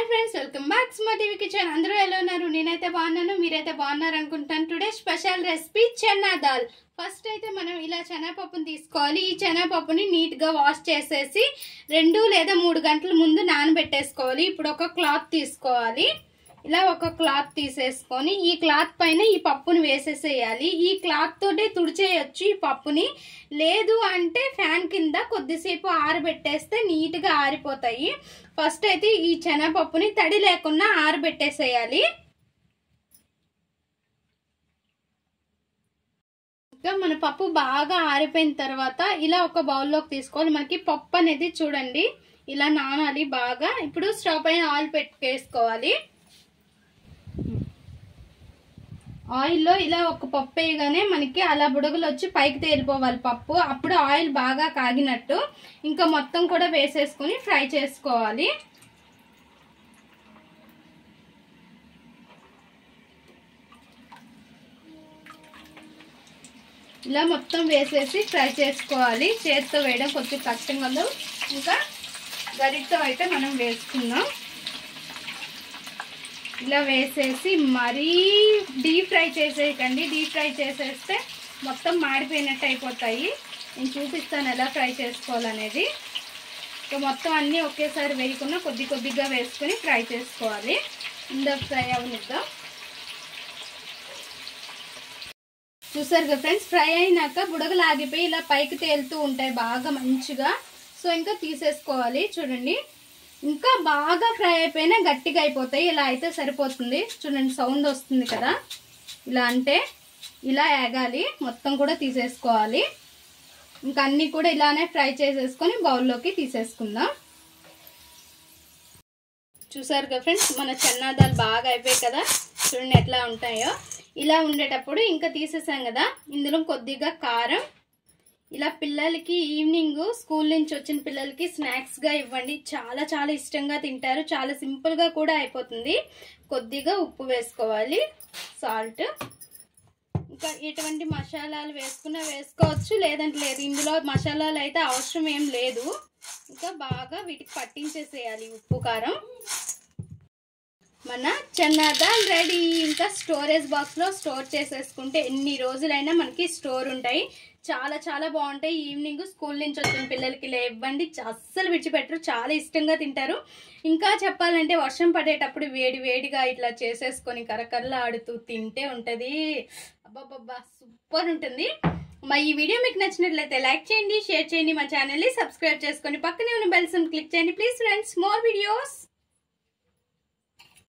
friends welcome back Maa TV kitchen అందరూ ఎలా ఉన్నారు నేనైతే బాగున్నాను మీరైతే బాగున్నారు అనుకుంటాను today special recipe chana dal first అయితే మనం ఇలా శనగపప్పుని తీసుకోవాలి ఈ శనగపప్పుని నీట్ గా వాష్ చేసేసి రెండు లేదా మూడు గంటల ముందు నానబెట్టేసుకోవాలి ఇప్పుడు ఒక క్లాత్ తీసుకోవాలి ఇలా ఒక క్లాత్ తీసేసుకొని ఈ క్లాత్ పైన ఈ పప్పుని వేసేసేయాలి ఈ క్లాత్ తోటే తుడిచేయచ్చు ఈ పప్పుని లేదు అంటే ఫ్యాన్ కింద కొద్దిసేపు ఆరబెట్టేస్తే నీట్గా ఆరిపోతాయి ఫస్ట్ అయితే ఈ శనగపప్పుని తడి లేకుండా ఆరబెట్టేసేయాలి ఇంకా మన పప్పు బాగా ఆరిపోయిన తర్వాత ఇలా ఒక బౌల్లోకి తీసుకోవాలి మనకి పప్పు అనేది చూడండి ఇలా నానాలి బాగా ఇప్పుడు స్టవ్ పైన ఆయిల్ పెట్టుకేసుకోవాలి ఆయిల్లో ఇలా ఒక పప్పు వేయగానే మనకి అలా బుడగలు వచ్చి పైకి తేలిపోవాలి పప్పు అప్పుడు ఆయిల్ బాగా కాగినట్టు ఇంకా మొత్తం కూడా వేసేసుకొని ఫ్రై చేసుకోవాలి ఇలా మొత్తం వేసేసి ఫ్రై చేసుకోవాలి చేతితో వేయడం కొంచెం కష్టంగా ఉంది ఇంకా గరిటతో అయితే మనం వేసుకుందాం ఇలా వేసేసి మరీ డీప్ ఫ్రై చేసేయకండి డీప్ ఫ్రై చేసేస్తే మొత్తం మాడిపోయినట్టు అయిపోతాయి నేను చూపిస్తాను ఎలా ఫ్రై చేసుకోవాలనేది ఇక మొత్తం అన్నీ ఒకేసారి వేయకుండా కొద్ది కొద్దిగా వేసుకొని ఫ్రై చేసుకోవాలి ఇందా ఫ్రై అవనిద్దాం చూసారు కదా ఫ్రెండ్స్ ఫ్రై అయినాక బుడగలు ఆగిపోయి ఇలా పైకి తేలుతూ ఉంటాయి బాగా మంచిగా సో ఇంకా తీసేసుకోవాలి చూడండి ఇంకా బాగా ఫ్రై అయిపోయినా గట్టిగా అయిపోతాయి ఇలా అయితే సరిపోతుంది చూడండి సౌండ్ వస్తుంది కదా ఇలా అంటే ఇలా ఏగాలి మొత్తం కూడా తీసేసుకోవాలి ఇంకా అన్నీ కూడా ఇలానే ఫ్రై చేసేసుకొని బౌల్లోకి తీసేసుకుందాం చూసారు కదా ఫ్రెండ్స్ మన చెన్నాదాలు బాగా అయిపోయాయి కదా చూడండి ఎట్లా ఉంటాయో ఇలా ఉండేటప్పుడు ఇంకా తీసేసాం కదా ఇందులో కొద్దిగా కారం ఇలా పిల్లలకి ఈవినింగ్ స్కూల్ నుంచి వచ్చిన పిల్లలకి స్నాక్స్గా ఇవ్వండి చాలా చాలా ఇష్టంగా తింటారు చాలా సింపుల్గా కూడా అయిపోతుంది కొద్దిగా ఉప్పు వేసుకోవాలి సాల్ట్ ఇంకా ఎటువంటి మసాలాలు వేసుకున్నా వేసుకోవచ్చు లేదంటే లేదు ఇందులో మసాలాలు అయితే అవసరం ఏం లేదు ఇంకా బాగా వీటికి పట్టించేసేయాలి ఉప్పు కారం మన చెన్నా దాల్ రెడీ ఇంకా స్టోరేజ్ బాక్స్లో స్టోర్ చేసేసుకుంటే ఎన్ని రోజులైనా మనకి స్టోర్ ఉంటాయి చాలా చాలా బాగుంటాయి ఈవినింగ్ స్కూల్ నుంచి వచ్చిన పిల్లలకి ఇలా ఇవ్వండి అస్సలు విడిచిపెట్టరు చాలా ఇష్టంగా తింటారు ఇంకా చెప్పాలంటే వర్షం పడేటప్పుడు వేడి వేడిగా ఇట్లా చేసేసుకొని కరకరలా ఆడుతూ తింటే ఉంటుంది అబ్బాబ్బా సూపర్ ఉంటుంది మా ఈ వీడియో మీకు నచ్చినట్లయితే లైక్ చేయండి షేర్ చేయండి మా ఛానల్ని సబ్స్క్రైబ్ చేసుకొని పక్కనే ఉన్న బెల్స్ క్లిక్ చేయండి ప్లీజ్ ఫ్రెండ్స్ మోర్ వీడియోస్